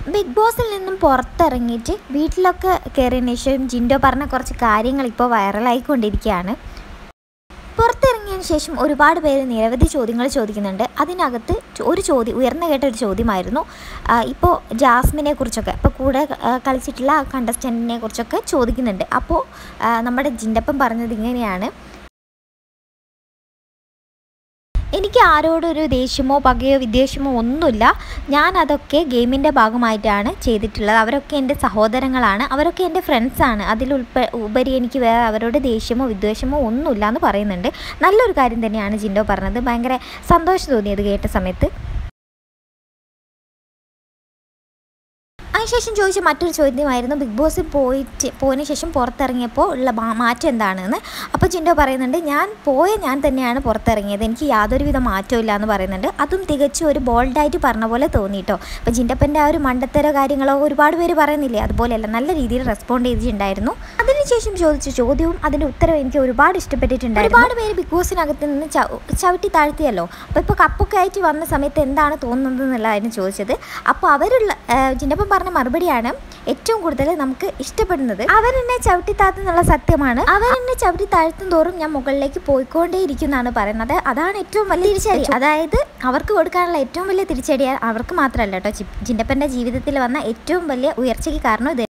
big ബോസിൽ നിന്നും പുറത്തിറങ്ങിയിട്ട് വീട്ടിലൊക്കെ കയറിയതിന് ശേഷം ജിൻഡോ പറഞ്ഞ കുറച്ച് കാര്യങ്ങൾ ഇപ്പോൾ വൈറലായിക്കൊണ്ടിരിക്കുകയാണ് പുറത്തിറങ്ങിയതിന് ശേഷം ഒരുപാട് പേര് നിരവധി ചോദ്യങ്ങൾ ചോദിക്കുന്നുണ്ട് അതിനകത്ത് ചോ- ഒരു ചോദ്യം ഉയർന്നു കേട്ട ഒരു ചോദ്യമായിരുന്നു ആ, ഇപ്പോൾ ജാസ്മിനെ കുറിച്ചൊക്കെ ഇപ്പോൾ കൂടെ ആ, കളിച്ചിട്ടുള്ള ആ കണ്ടസ്റ്റൻറ്റിനെ കുറിച്ചൊക്കെ ചോദിക്കുന്നുണ്ട് അപ്പോൾ ആ, നമ്മുടെ ജിൻഡപ്പൻ പറഞ്ഞത് ഇങ്ങനെയാണ് എനിക്ക് ആരോടൊരു ദേഷ്യമോ പകയോ വിദ്വേഷമോ ഒന്നുമില്ല ഞാൻ അതൊക്കെ ഗെയിമിൻ്റെ ഭാഗമായിട്ടാണ് ചെയ്തിട്ടുള്ളത് അവരൊക്കെ എൻ്റെ സഹോദരങ്ങളാണ് അവരൊക്കെ എൻ്റെ ഫ്രണ്ട്സാണ് അതിൽ ഉൾപ്പെ ഉപരി എനിക്ക് വേറെ അവരോട് ദേഷ്യമോ വിദ്വേഷമോ ഒന്നുമില്ല എന്ന് പറയുന്നുണ്ട് നല്ലൊരു കാര്യം തന്നെയാണ് ജിൻഡോ പറഞ്ഞത് ഭയങ്കര സന്തോഷം തോന്നിയത് കേട്ട സമയത്ത് അതിനുശേഷം ചോദിച്ച മറ്റൊരു ചോദ്യമായിരുന്നു ബിഗ് ബോസിൽ പോയിട്ട് പോയതിന് ശേഷം പുറത്തിറങ്ങിയപ്പോൾ ഉള്ള മാ- മാറ്റം എന്താണെന്ന് അപ്പോൾ ചിൻഡോ പറയുന്നുണ്ട് ഞാൻ പോയ ഞാൻ തന്നെയാണ് പുറത്തിറങ്ങിയത് എനിക്ക് യാതൊരുവിധ മാറ്റവും ഇല്ല എന്ന് പറയുന്നുണ്ട് അതും തികച്ചും ഒരു ബോൾഡായിട്ട് പറഞ്ഞ പോലെ തോന്നിട്ടോ അപ്പോൾ ജിൻഡപ്പൻ്റെ ആ ഒരു മണ്ടത്തരോ കാര്യങ്ങളോ ഒരുപാട് പേര് പറയുന്നില്ലേ അതുപോലെയല്ല നല്ല രീതിയിൽ റെസ്പോണ്ട് ചെയ്തിട്ടുണ്ടായിരുന്നു അതിനുശേഷം ചോദിച്ച ചോദ്യവും അതിൻ്റെ ഉത്തരവും എനിക്ക് ഒരുപാട് ഇഷ്ടപ്പെട്ടിട്ടുണ്ടായിരുന്നു ഒരുപാട് പേര് ബിഗ് ബോസിനകത്ത് നിന്ന് ചവ- ചവിട്ടി താഴ്ത്തിയല്ലോ അപ്പോൾ ഇപ്പോൾ കപ്പൊക്കെ ആയിട്ട് വന്ന സമയത്ത് എന്താണ് തോന്നുന്നത് എന്നുള്ളതായിരുന്നു ചോദിച്ചത് അപ്പോൾ അവരുള്ള ജിൻഡപ്പൻ പറഞ്ഞ മറുപടിയാണ് ഏറ്റവും കൂടുതൽ നമുക്ക് ഇഷ്ടപ്പെടുന്നത് അവരെന്നെ ചവിട്ടി താഴ്ത്തുന്നുള്ള സത്യമാണ് അവരെന്നെ ചവിട്ടി താഴ്ത്തും തോറും ഞാൻ മുകളിലേക്ക് പോയിക്കൊണ്ടേയിരിക്കുന്നതാണ് പറയുന്നത് അതാണ് ഏറ്റവും വലിയ തിരിച്ചടി അതായത് അവർക്ക് കൊടുക്കാനുള്ള ഏറ്റവും വലിയ തിരിച്ചടി അവർക്ക് മാത്രമല്ല കേട്ടോ ജിൻഡപ്പൻ്റെ ജീവിതത്തിൽ വന്ന ഏറ്റവും വലിയ ഉയർച്ചയ്ക്ക് കാരണം ഇത്